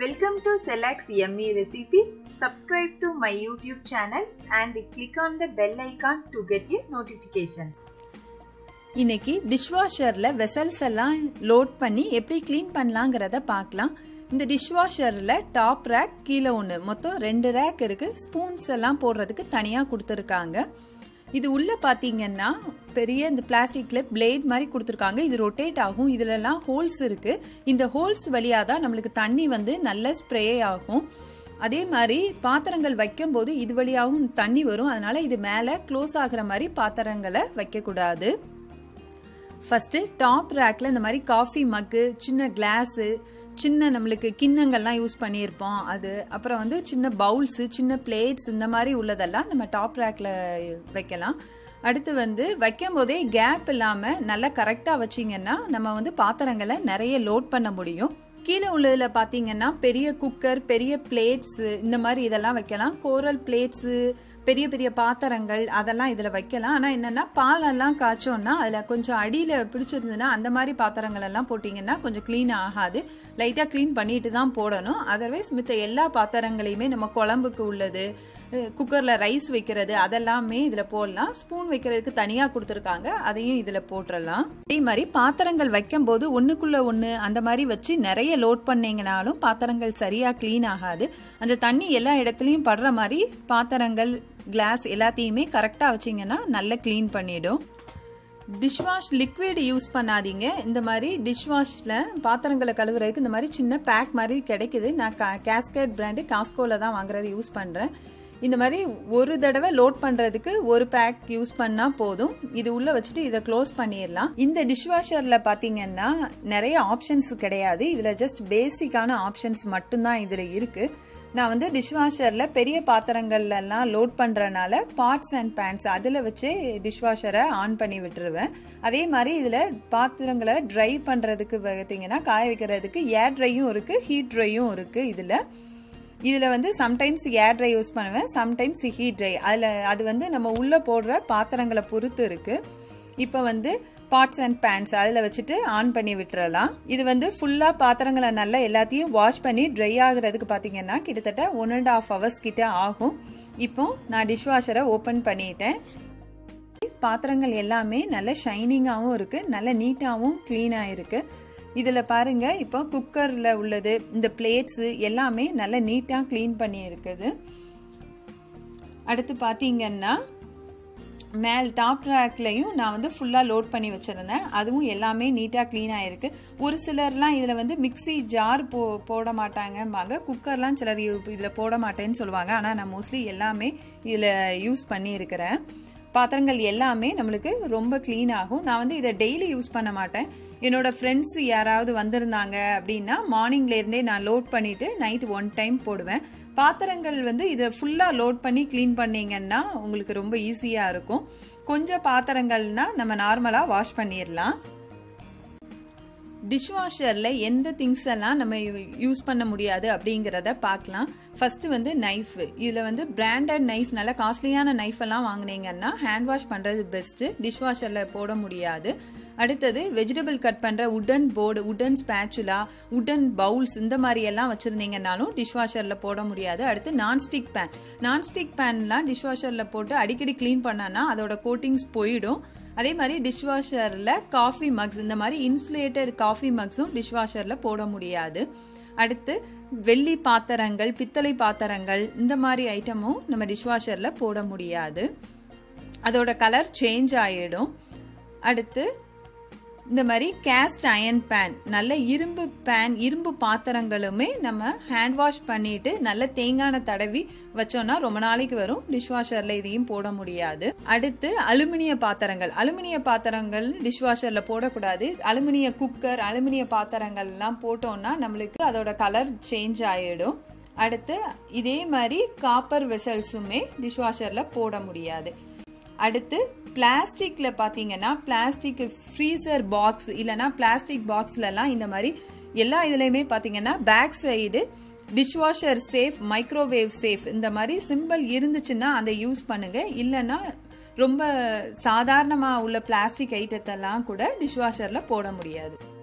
Welcome to Select Yummy Recipes. Subscribe to my YouTube channel and click on the bell icon to get a notification. இன்னைக்கு டிஷ்வாஷரில் vessels எல்லாம் load பண்ணி எப்படி clean பண்ணலாங்கிறத பார்க்கலாம் இந்த டிஷ்வாஷரில் top rack கீழே ஒன்று மொத்தம் ரெண்டு ரேக் இருக்குது ஸ்பூன்ஸ் எல்லாம் போடுறதுக்கு தனியாக கொடுத்துருக்காங்க இது உள்ளே பார்த்தீங்கன்னா பெரிய இந்த பிளாஸ்டிக்கில் பிளேட் மாதிரி கொடுத்துருக்காங்க இது ரொட்டேட் ஆகும் இதுலலாம் ஹோல்ஸ் இருக்குது இந்த ஹோல்ஸ் வழியாக தான் நம்மளுக்கு தண்ணி வந்து நல்ல ஸ்ப்ரே ஆகும் அதே மாதிரி பாத்திரங்கள் வைக்கும்போது இது வழியாகவும் தண்ணி வரும் அதனால இது மேலே க்ளோஸ் ஆகிற மாதிரி பாத்திரங்களை வைக்கக்கூடாது ஃபஸ்ட்டு டாப் ரேக்கில் இந்த மாதிரி காஃபி மக்கு சின்ன கிளாஸு சின்ன நம்மளுக்கு கிண்ணங்கள்லாம் யூஸ் பண்ணியிருப்போம் அது அப்புறம் வந்து சின்ன பவுல்ஸு சின்ன பிளேட்ஸ் இந்த மாதிரி உள்ளதெல்லாம் நம்ம டாப் ரேக்கில் வைக்கலாம் அடுத்து வந்து வைக்கும் போதே கேப் இல்லாமல் நல்லா கரெக்டாக வச்சிங்கன்னா நம்ம வந்து பாத்திரங்களை நிறைய லோட் பண்ண முடியும் கீழே உள்ளதில் பார்த்தீங்கன்னா பெரிய குக்கர் பெரிய பிளேட்ஸு இந்த மாதிரி இதெல்லாம் வைக்கலாம் கோரல் பிளேட்ஸு பெரிய பெரிய பாத்திரங்கள் அதெல்லாம் இதில் வைக்கலாம் ஆனால் என்னென்னா பாலெல்லாம் காய்ச்சோன்னா அதில் கொஞ்சம் அடியில் பிடிச்சிருந்ததுன்னா அந்த மாதிரி பாத்திரங்கள் எல்லாம் போட்டிங்கன்னா கொஞ்சம் க்ளீன் ஆகாது லைட்டாக க்ளீன் பண்ணிட்டு தான் போடணும் அதர்வைஸ் மித்த எல்லா பாத்திரங்களையுமே நம்ம குழம்புக்கு உள்ளது குக்கரில் ரைஸ் வைக்கிறது அதெல்லாமே இதில் போடலாம் ஸ்பூன் வைக்கிறதுக்கு தனியாக கொடுத்துருக்காங்க அதையும் இதில் போட்டுடலாம் அதே மாதிரி பாத்திரங்கள் வைக்கும்போது ஒன்றுக்குள்ளே ஒன்று அந்த மாதிரி வச்சு நிறைய லோட் பண்ணிங்கனாலும் பாத்திரங்கள் சரியாக க்ளீன் ஆகாது அந்த தண்ணி எல்லா இடத்துலையும் படுற மாதிரி பாத்திரங்கள் கிளாஸ் எல்லாத்தையுமே கரெக்டாக வச்சிங்கன்னா நல்லா க்ளீன் பண்ணிடும் டிஷ்வாஷ் லிக்விட் யூஸ் பண்ணாதீங்க இந்த மாதிரி டிஷ்வாஷில் பாத்திரங்களை கழுவுறதுக்கு இந்த மாதிரி சின்ன பேக் மாதிரி கிடைக்குது நான் கேஸ்கேட் பிராண்டு காஸ்கோவில் தான் வாங்குறது யூஸ் பண்ணுறேன் இந்த மாதிரி ஒரு தடவை லோட் பண்ணுறதுக்கு ஒரு பேக் யூஸ் பண்ணால் போதும் இது உள்ளே வச்சுட்டு இதை க்ளோஸ் பண்ணிடலாம் இந்த டிஷ்வாஷரில் பார்த்தீங்கன்னா நிறைய ஆப்ஷன்ஸ் கிடையாது இதில் ஜஸ்ட் பேசிக்கான ஆப்ஷன்ஸ் மட்டும்தான் இதில் இருக்குது நான் வந்து டிஷ்வாஷரில் பெரிய பாத்திரங்கள்லாம் லோட் பண்ணுறனால பாட்ஸ் அண்ட் பேன்ஸ் அதில் வச்சு டிஷ்வாஷரை ஆன் பண்ணி விட்டுருவேன் அதே மாதிரி இதில் பாத்திரங்களை ட்ரை பண்ணுறதுக்கு பார்த்தீங்கன்னா காய வைக்கிறதுக்கு ஏர் ட்ரையும் இருக்குது ஹீட் ட்ரையும் இருக்குது இதில் இதில் வந்து சம்டைம்ஸ் ஏர் ட்ரை யூஸ் பண்ணுவேன் சம்டைம்ஸ் ஹீட் ட்ரை அதில் அது வந்து நம்ம உள்ளே போடுற பாத்திரங்களை பொறுத்து இருக்குது இப்போ வந்து பாட்ஸ் அண்ட் பேன்ஸ் அதில் வச்சுட்டு ஆன் பண்ணி விட்டுறலாம் இது வந்து ஃபுல்லாக பாத்திரங்களை நல்லா எல்லாத்தையும் வாஷ் பண்ணி ட்ரை ஆகுறதுக்கு பார்த்தீங்கன்னா கிட்டத்தட்ட ஒன் அண்ட் ஆஃப் ஹவர்ஸ் கிட்ட ஆகும் இப்போ நான் டிஷ்வாஷரை ஓப்பன் பண்ணிட்டேன் பாத்திரங்கள் எல்லாமே நல்ல ஷைனிங்காகவும் இருக்குது நல்ல நீட்டாகவும் க்ளீனாக இருக்குது இதில் பாருங்கள் இப்போ குக்கரில் உள்ளது இந்த பிளேட்ஸு எல்லாமே நல்ல நீட்டாக க்ளீன் பண்ணி இருக்குது அடுத்து பார்த்தீங்கன்னா மேல் டாப் ரேக்லையும் நான் வந்து ஃபுல்லாக லோட் பண்ணி வச்சுருந்தேன் அதுவும் எல்லாமே நீட்டாக க்ளீனாக இருக்குது ஒரு சிலர்லாம் இதில் வந்து மிக்சி ஜார் போ போட மாட்டாங்கம்பாங்க குக்கர்லாம் சிலர் இதில் போட மாட்டேன்னு சொல்லுவாங்க ஆனால் நான் மோஸ்ட்லி எல்லாமே இதில் யூஸ் பண்ணியிருக்கிறேன் பாத்திரங்கள் எல்லாமே நம்மளுக்கு ரொம்ப க்ளீன் ஆகும் நான் வந்து இதை டெய்லி யூஸ் பண்ண மாட்டேன் என்னோட ஃப்ரெண்ட்ஸ் யாராவது வந்திருந்தாங்க அப்படின்னா மார்னிங்லேருந்தே நான் லோட் பண்ணிவிட்டு நைட் ஒன் டைம் போடுவேன் பாத்திரங்கள் வந்து இதை ஃபுல்லாக லோட் பண்ணி க்ளீன் பண்ணிங்கன்னா உங்களுக்கு ரொம்ப ஈஸியாக இருக்கும் கொஞ்சம் பாத்திரங்கள்னால் நம்ம நார்மலாக வாஷ் பண்ணிடலாம் டிஷ்வாஷரில் எந்த திங்ஸ் எல்லாம் நம்ம யூஸ் பண்ண முடியாது அப்படிங்கிறத பார்க்கலாம் ஃபஸ்ட்டு வந்து நைஃப் இதில் வந்து பிராண்டட் நைஃப் நல்ல காஸ்ட்லியான நைஃப் எல்லாம் வாங்கினீங்கன்னா ஹேண்ட் வாஷ் பண்ணுறது பெஸ்ட்டு டிஷ்வாஷரில் போட முடியாது அடுத்தது வெஜிடபிள் கட் பண்ணுற உடன் போர்டு உடன் ஸ்பேச்சுலா உடன் பவுல்ஸ் இந்த மாதிரி எல்லாம் வச்சுருந்தீங்கன்னாலும் டிஷ்வாஷரில் போட முடியாது அடுத்து நான்ஸ்டிக் பேன் நான்ஸ்டிக் பேன்லாம் டிஷ்வாஷரில் போட்டு அடிக்கடி க்ளீன் பண்ணான்னா அதோட கோட்டிங்ஸ் போயிடும் அதே மாதிரி டிஷ்வாஷரில் காஃபி மக்ஸ் இந்த மாதிரி இன்சுலேட்டட் காஃபி மக்ஸும் டிஷ்வாஷரில் போட முடியாது அடுத்து வெள்ளி பாத்திரங்கள் பித்தளை பாத்திரங்கள் இந்த மாதிரி ஐட்டமும் நம்ம டிஷ்வாஷரில் போட முடியாது அதோட கலர் சேஞ்ச் ஆகிடும் அடுத்து இந்த மாதிரி கேஸ்ட் அயன் பேன் நல்ல இரும்பு பேன் இரும்பு பாத்திரங்களுமே நம்ம ஹேண்ட் வாஷ் பண்ணிட்டு நல்ல தேங்காய் தடவி வச்சோம்னா ரொம்ப நாளைக்கு வரும் டிஷ்வாஷரில் இதையும் போட முடியாது அடுத்து அலுமினிய பாத்திரங்கள் அலுமினிய பாத்திரங்கள் டிஷ்வாஷரில் போடக்கூடாது அலுமினிய குக்கர் அலுமினிய பாத்திரங்கள்லாம் போட்டோம்னா நம்மளுக்கு அதோட கலர் சேஞ்ச் ஆகிடும் அடுத்து இதே மாதிரி காப்பர் வெசல்ஸுமே டிஷ்வாஷரில் போட முடியாது அடுத்து பிளாஸ்டிக்கில் பார்த்தீங்கன்னா பிளாஸ்டிக் ஃப்ரீசர் பாக்ஸ் இல்லைனா பிளாஸ்டிக் பாக்ஸ்லலாம் இந்த மாதிரி எல்லா இதுலேயுமே பார்த்தீங்கன்னா back side dishwasher safe microwave safe இந்த மாதிரி சிம்பிள் இருந்துச்சுன்னா அதை யூஸ் பண்ணுங்கள் இல்லைன்னா ரொம்ப சாதாரணமாக உள்ள பிளாஸ்டிக் ஐட்டத்தெல்லாம் கூட டிஷ்வாஷரில் போட முடியாது